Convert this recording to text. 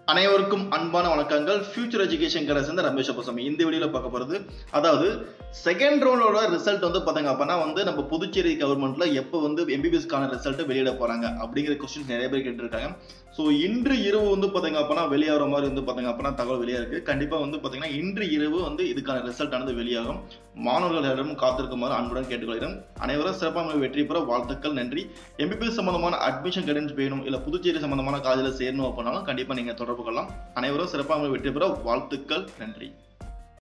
அனைவருக்கும் அன்பான வணக்கங்கள் ஃபியூச்சர் எஜுகேஷன் கடை சேர்ந்த ரமேஷ் அப்பசாமி இந்த வீடியோவில் பார்க்க போகிறது அதாவது செகண்ட் ரவுண்டோட ரிசல்ட் வந்து பார்த்தாங்க அப்படின்னா வந்து நம்ம புதுச்சேரி கவர்மெண்ட்ல எப்போ வந்து எம்பிபிஎஸ்க்கான ரிசல்ட் வெளியிட போறாங்க அப்படிங்கிற கொஸ்டின் நிறைய பேர் கேட்டிருக்காங்க ஸோ இன்று இரவு வந்து பார்த்தீங்க அப்படின்னா வெளியாகிற மாதிரி வந்து பார்த்தீங்க அப்படின்னா தகவல் வெளியாக இருக்கு கண்டிப்பாக வந்து பார்த்தீங்கன்னா இன்று இரவு வந்து இதுக்கான ரிசல்ட் ஆனது வெளியாகும் மாணவர்களிடமும் காத்திருக்குமாறு அன்புடன் கேட்டுக்கொள்கிறேன் அனைவரும் சிறப்பாக வெற்றி பெற வாழ்த்துக்கள் நன்றி எம்பிபிஎஸ் சம்பந்தமான அட்மிஷன் கைடன்ஸ் வேணும் இல்லை புதுச்சேரி சம்பந்தமான காலேஜில் சேரணும் அப்படின்னாலும் கண்டிப்பாக நீங்கள் தொடர்பு கொள்ளலாம் அனைவரும் சிறப்பாக வெற்றி பெற வாழ்த்துக்கள் நன்றி